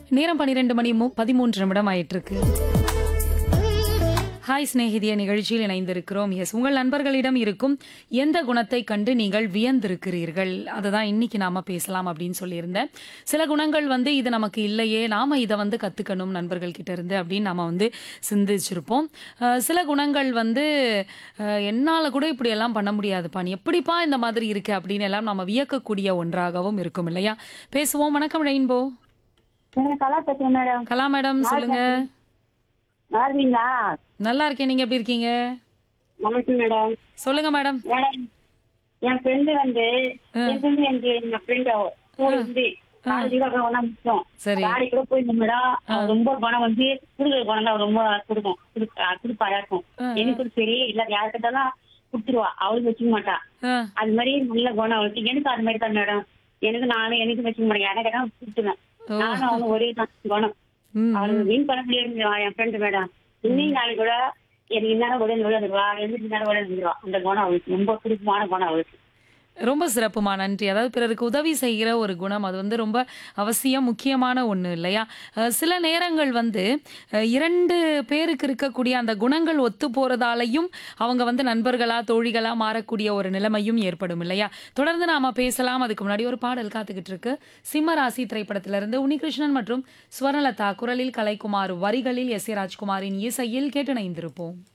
நேரம் பன்னிரெண்டு மணி மு பதிமூன்று நிமிடம் ஆயிட்டிருக்கு ஹாய் சிநேகிதிய நிகழ்ச்சியில் இணைந்திருக்கிறோம் எஸ் உங்கள் நண்பர்களிடம் இருக்கும் எந்த குணத்தை கண்டு நீங்கள் வியந்திருக்கிறீர்கள் அதுதான் இன்னைக்கு நாம பேசலாம் அப்படின்னு சொல்லியிருந்தேன் சில குணங்கள் வந்து இது நமக்கு இல்லையே நாம இதை வந்து கத்துக்கணும் நண்பர்கள் கிட்ட இருந்து அப்படின்னு நம்ம வந்து சிந்திச்சிருப்போம் அஹ் சில குணங்கள் வந்து அஹ் என்னால கூட இப்படி எல்லாம் பண்ண முடியாதுப்பா நீ எப்படிப்பா இந்த மாதிரி இருக்கு அப்படின்னு எல்லாம் நம்ம வியக்கக்கூடிய ஒன்றாகவும் இருக்கும் இல்லையா பேசுவோம் வணக்கம் ரெயின்போ எனக்கு கலா பேசுறேன் மேடம் கலா மேடம் சொல்லுங்க நல்லா இருக்கீங்களா நல்லா இருக்கேன் நீங்க எப்படி இருக்கீங்க வணக்கம் மேடம் சொல்லுங்க மேடம் மேடம் என் ஃப்ரெண்டு வந்து என் ஃப்ரெண்டு எனக்கு எங்க ஃப்ரெண்ட் கூட இருந்து காலேஜுக்கு ஒன்னா முடிச்சோம் சரி காடி கூட போயிருந்தோம் மேடம் அவ ரொம்ப குணம் வந்து குடுக்கிற குணம் தான் அவ ரொம்ப கொடுக்கும் குடுக்க- கொடுப்பாயா இருக்கும் எனக்கு சரி இல்ல யாருக்கிட்டாலும் கொடுத்துருவா அவளுக்கு வச்சுக்க மாட்டா ஆ, அது மாதிரி நல்ல குணம் அவளுக்கு எனக்கு அது மாதிரி தான் மேடம் எனக்கு நானும் எனக்கு வச்சுக்க மாட்டேன் யாரை கேட்டா கொடுத்துருவேன் ஓ. நானும் அவனும் ஒரே தான் குணம் ம், அவளுக்கு மீன் பண்ண முடியாது என் ஃப்ரெண்டு மேடம் இன்னும் நாளைக்கு கூட எனக்கு இந்நேரம் கூட விழுந்துருவா எழுந்து இந்நேரம் கூட விழுந்துருவா அந்த குணம் அவளுக்கு ரொம்ப பிடிச்சமான குணம் அவளுக்கு ரொம்ப சிறப்புமா நன்றி அதாவது பிறருக்கு உதவி செய்கிற ஒரு குணம் அது வந்து ரொம்ப அவசியம் முக்கியமான ஒன்று இல்லையா அஹ், சில நேரங்கள் வந்து அஹ், இரண்டு பேருக்கு இருக்கக்கூடிய அந்த குணங்கள் ஒத்து போறதாலையும் அவங்க வந்து நண்பர்களா தோழிகளா மாறக்கூடிய ஒரு நிலைமையும் ஏற்படும் இல்லையா தொடர்ந்து நாம பேசலாம் அதுக்கு முன்னாடி ஒரு பாடல் காத்துக்கிட்டு இருக்கு சிம்ம ராசி திரைப்படத்திலிருந்து உன்னிகிருஷ்ணன் மற்றும் ஸ்வர்ணலதா குரலில் கலைக்குமார் வரிகளில் எஸ் ஏ ராஜ்குமாரின் இசையில் கேட்டு இணைந்திருப்போம்